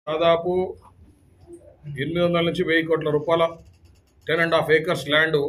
దాదాపు ఎనిమిది వందల నుంచి వెయ్యి కోట్ల రూపాయల ten and half acres land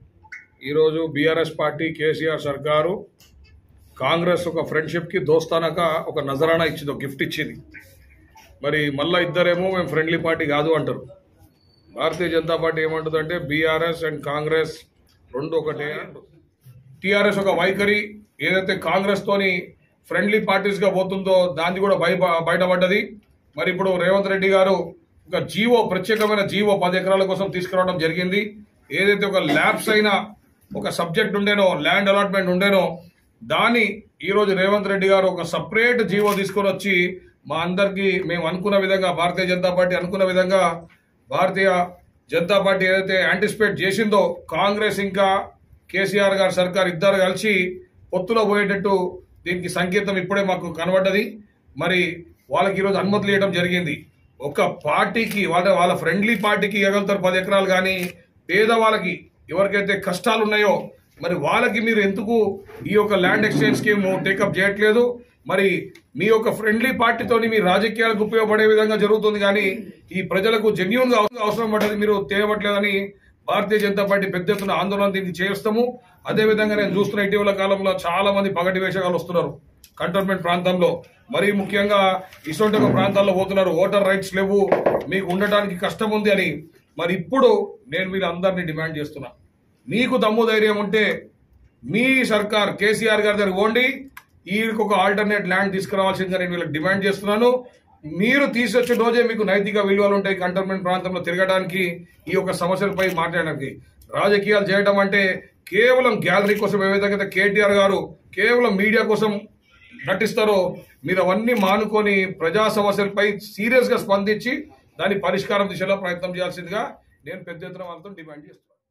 ఈరోజు బీఆర్ఎస్ పార్టీ కేసీఆర్ సర్కారు కాంగ్రెస్ ఒక ఫ్రెండ్షిప్కి దోస్తానక ఒక నజరానా ఇచ్చింది ఒక గిఫ్ట్ ఇచ్చింది మరి మళ్ళా ఇద్దరేమో మేము ఫ్రెండ్లీ పార్టీ కాదు అంటారు భారతీయ జనతా పార్టీ ఏమంటుందంటే బీఆర్ఎస్ అండ్ కాంగ్రెస్ రెండు ఒకటే టీఆర్ఎస్ ఒక వైఖరి ఏదైతే కాంగ్రెస్ తోని ఫ్రెండ్లీ పార్టీస్ గా పోతుందో దాన్ని కూడా బయ బయటపడ్డది మరి ఇప్పుడు రేవంత్ రెడ్డి గారు ఒక జీవో ప్రత్యేకమైన జీవో పది ఎకరాల కోసం తీసుకురావడం జరిగింది ఏదైతే ఒక ల్యాబ్స్ అయిన ఒక సబ్జెక్ట్ ఉండేనో ల్యాండ్ అలాట్మెంట్ ఉండేనో దాన్ని ఈరోజు రేవంత్ రెడ్డి గారు ఒక సపరేట్ జీవో తీసుకొని వచ్చి మా అందరికీ మేము అనుకున్న విధంగా భారతీయ జనతా పార్టీ అనుకున్న విధంగా భారతీయ జనతా పార్టీ ఏదైతే యాంటిసిపేట్ చేసిందో కాంగ్రెస్ ఇంకా కేసీఆర్ గారి సర్కార్ ఇద్దరు కలిసి పొత్తులో పోయేటట్టు దీనికి సంకేతం ఇప్పుడే మాకు కనబడ్డది మరి వాళ్ళకి ఈరోజు అనుమతులు ఇవ్వడం జరిగింది ఒక పార్టీకి వాళ్ళ వాళ్ళ ఫ్రెండ్లీ పార్టీకి ఇవ్వగలుగుతారు పది ఎకరాలు కానీ పేదవాళ్ళకి ఎవరికైతే కష్టాలు ఉన్నాయో మరి వాళ్ళకి మీరు ఎందుకు ఈ యొక్క ల్యాండ్ ఎక్స్చేంజ్ స్కీమ్ టేకప్ చేయట్లేదు మరి మీ యొక్క ఫ్రెండ్లీ పార్టీతోని మీ రాజకీయాలకు ఉపయోగపడే విధంగా జరుగుతుంది కానీ ఈ ప్రజలకు జెన్యున్ గా అవసరం పడ్డది మీరు తేవట్లేదని భారతీయ జనతా పార్టీ పెద్ద ఎత్తున ఆందోళన దీన్ని చేస్తాము అదే విధంగా నేను చూస్తున్న ఇటీవల కాలంలో చాలా మంది పగటి వేషగాలు వస్తున్నారు కంటోన్మెంట్ ప్రాంతంలో మరీ ముఖ్యంగా ఇటువంటి ఒక ప్రాంతాల్లో పోతున్నారు ఓటర్ రైట్స్ లేవు మీకు ఉండటానికి కష్టం ఉంది అని మరి ఇప్పుడు నేను మీరు అందరినీ డిమాండ్ చేస్తున్నా మీకు దమ్ము ధైర్యం ఉంటే మీ సర్కార్ కేసీఆర్ గారి దగ్గర పోండి వీరికి ఒక ఆల్టర్నేట్ ల్యాండ్ తీసుకురావాల్సిందిగా నేను వీళ్ళకి డిమాండ్ చేస్తున్నాను మీరు తీసుకొచ్చిన రోజే మీకు నైతిక విలువలు ఉంటాయి కంటోన్మెంట్ ప్రాంతంలో తిరగడానికి ఈ యొక్క సమస్యలపై మాట్లాడడానికి రాజకీయాలు చేయడం అంటే కేవలం గ్యాలరీ కోసం ఏ విధంగా అయితే కేటీఆర్ గారు కేవలం మీడియా కోసం నటిస్తారో మీరు అవన్నీ మానుకొని ప్రజా సమస్యలపై సీరియస్ గా స్పందించి దాని పరిష్కారం దిశలో ప్రయత్నం చేయాల్సిందిగా నేను పెద్ద ఎత్తున వాళ్ళతో డిమాండ్ చేస్తున్నాను